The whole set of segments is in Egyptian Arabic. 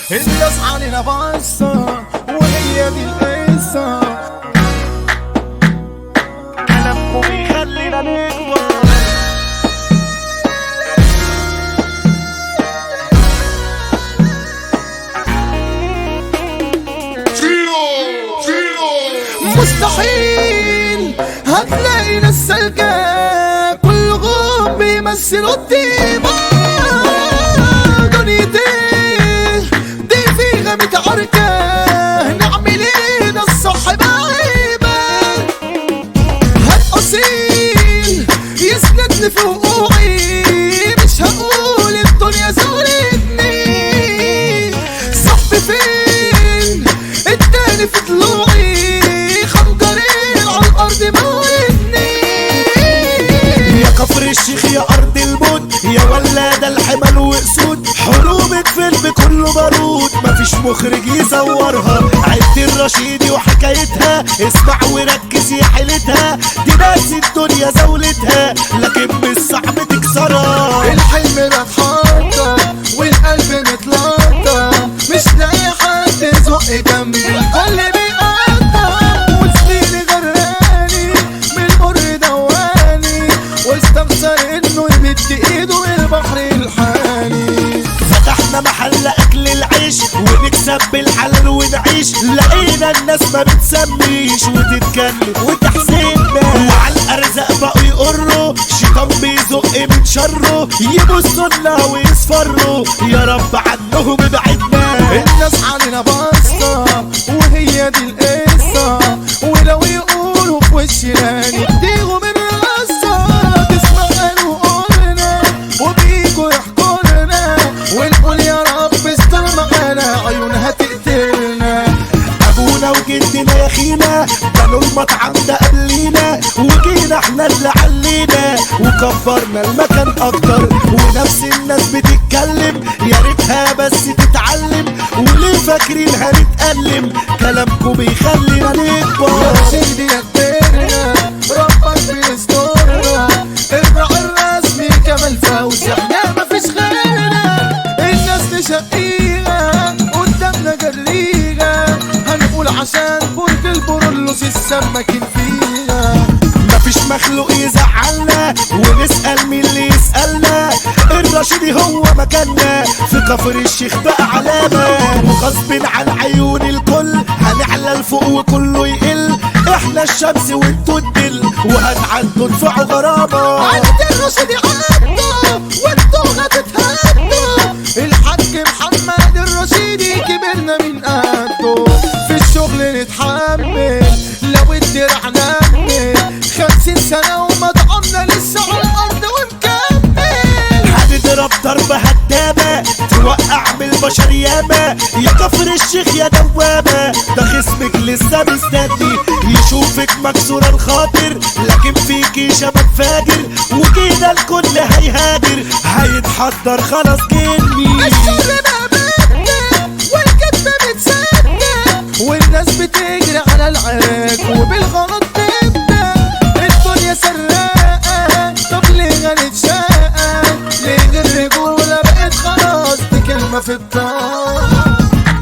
الناس علينا باصة وهي دي القصة كلامكم بيخلينا نكبر مستحيل هتلاقي ناس سالكة كلهم بيمثلوا الديمة دنيتي دي فيها متعركة نعمل ايه ده الصح بعيبة هات أصيل يسندني في وقوعي مش هقول الدنيا زولتني صاحبي فين التاني في طلوعي خنجرين على الأرض موتني يا كفر الشيخ يا ارض الموت يا ولاد الحمل واسود حروب الفيلم كله بارود مفيش مخرج يصورها عيلة الرشيدي وحكايتها اسمع وركز يا حيلتها دي ناس الدنيا زولتها لكن مش صعب تكسرها الحلم بتحطم والقلب متلطم مش لاقي حد يزق جنبي الكل بيقطع وسنيني جراني من مر دواني واستخسر انه يمد ايده البحر الحاني فتحنا محل اكل العيش ونكسب بالحلال ونعيش لقينا الناس ما بتسميش وتتكلم وتحسدنا وعلى الارزاق بقوا يقروا شيطان بيزق من شره يبصوا لنا ويصفروا يا رب عنهم ابعدنا الناس علينا باصة وهي دي القصة ولو يقولوا في وشنا نديهم الرصة تسمع قالوا قولنا وبيجوا يحكولنا ونقول يا رب استر معانا عيونها تقتلنا ابونا وجدنا يا خينا بنوا المطعم ده قبلينا وجينا احنا اللي علينا وكبرنا المكان اكتر ونفس الناس بتتكلم يا ريتها بس تتعلم وليه فاكرين هنتألم كلامكم بيخلينا نكبر يا سيدي يا كبرنا ربك بيسترنا الراعي الرسمي كمال فوزي احنا مفيش غيرنا الناس نشقيها قدامنا جريها هنقول عشان برج البرولوس السماكين فيها مفيش مخلوق يزعلنا ونسأل مين اللي يسألنا الرشيدي هو مكاننا في كفر الشيخ بقى علامة وغصب عن عيون الكل هنعلى لفوق وكله يقل احنا الشمس وانتوا الدل وهنعدوا ندفعوا غرامة عدت الرشيد عدوا وانتوا هتتهدوا الحاج محمد الرشيدي كبرنا من قده في الشغل نتحمل لو الدرع نمل خمسين سنة ومطعمنا لسه على الأرض ومكمل هنضرب ضربة هدامة توقع من البشر ياما يا كفر الشيخ يا دوامة ده خصمك لسه مستني يشوفك مكسورة الخاطر لكن فيكي شباب فاجر وكده الكل هيهاجر هيتحضر خلاص جني الشر بقى بدنا والكذب متصدق والناس بتجري على العراك وبالغلط تبدا الدنيا سراقة طب ليه هنتشقى ليه الرجولة بقت خلاص دي كلمة في بطاقة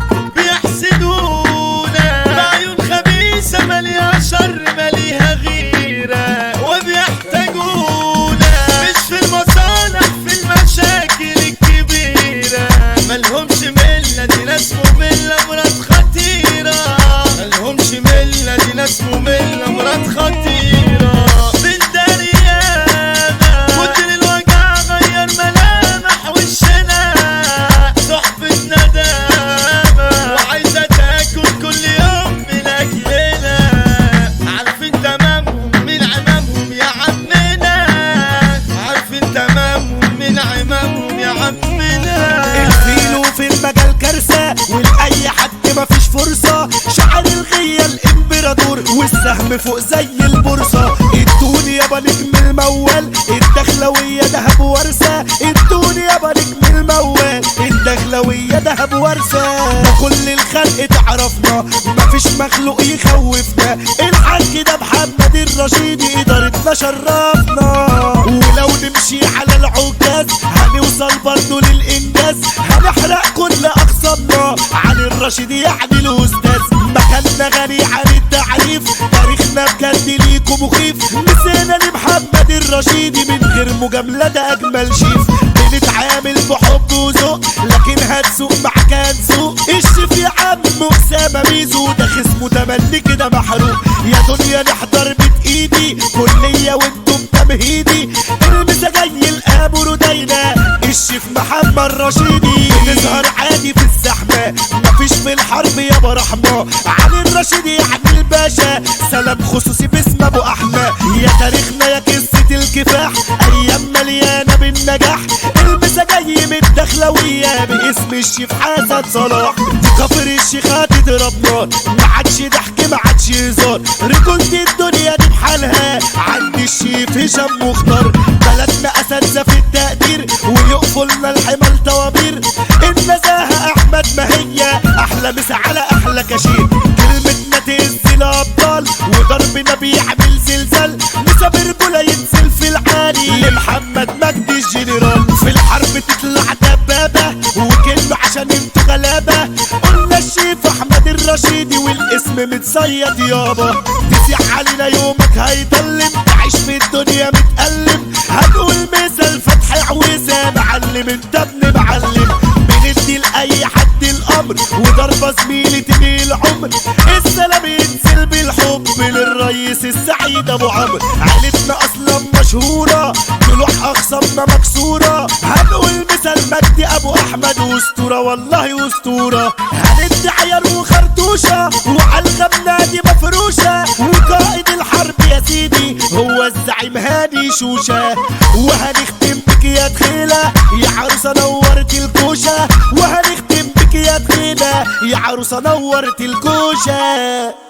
بيحسدونا بعيون خبيثة ماليها شر ماليها غيرة وبيحتاجونا مش في المصالح في المشاكل الكبيرة ملهمش ملة دي ناس مملة مرات خطيرة ملهمش ملة دي ناس مملة مرات خطيرة بندار ياما كتر الوجع غير ملامح وشنا صحبة ندامة وعايزة تاكل كل يوم من أكلنا عارفين تمامهم من عمامهم يا عمنا عارفين تمامهم من عمامهم يا عمنا الفيلو في المجال كارثة ولأي حد مفيش فرصة شعر الغية الامبراطور والسهم فوق زي البورصة ادوني يابا نجم الموال الدخلوية دهب ورثة ادوني يابا نجم الموال الدخلوية دهب ورثة كل الخلق تعرفنا مفيش مخلوق يخوفنا الحاج ده محمد الرشيدي إدارتنا شرفنا ولو نمشي على العكاز هنوصل برضه للإنجاز هنحرق كل أقسامنا الرشيدي يعني الاستاذ مكاننا غني عن التعريف تاريخنا بجد ليكم مخيف نسينا لمحمد الرشيدي من غير مجاملة ده اجمل شيف بنتعامل بحب وذوق لكن هتسوق معاك هتسوق الشيف يا عم اسامه ميزو ده خصمه تملي كده محروق يا دنيا نحضر بيت ايدي كليه وانتم تمهيدي المسا جاي الابو ردينا الشيف محمد رشيدي نظهر عادي في الزحمه مفيش في الحرب يابا رحمه علي الرشيدي يعني الباشا سلام خصوصي باسم ابو احمد يا تاريخنا يا قصه الكفاح ايام مليانه بالنجاح المسا جاي من الدخلويه باسم الشيف حسن صلاح دي كفر الشيخات تضرب نار ما عادش ضحك ما عادش هزار رجولة الدنيا دي بحالها عند الشيف هشام مختار بلدنا اساتذه في التقدير ويقفوا لنا الحمال طوابير النزاهه احمد ما هي احلى مسا على احلى كشير كلمتنا تهز الابطال وضربنا بيعمل زلزال مسا برجوله ينزل في العالي لمحمد مجدي الجنرال في الحرب تطلع دبابه وكلمه عشان انتوا غلابه قلنا الشيف احمد الرشيدي والاسم متصيد يابا تسيح علينا يومك هيضلم تعيش في الدنيا متألم هنقول مثل فتح عويسة معلم انت ابن معلم بندي لأي حد الأمر وضربة زميلي تنهي العمر السلام ينزل بالحب للرئيس السعيد أبو عمرو عيلتنا أصلا مشهورة طلوع أخصامنا مكسورة هنقول مثل مجدي أبو أحمد وأسطورة والله أسطورة هندي عيال وخرطوشة وعلى الغم دي مفروشة وقائد الحرب يا سيدي هو الزعيم هاني شوشة وهنختم بك يا دخيلة يا عروسة نورت الكوشة وهنختم بك يا دخيلة يا عروسة نورت الكوشة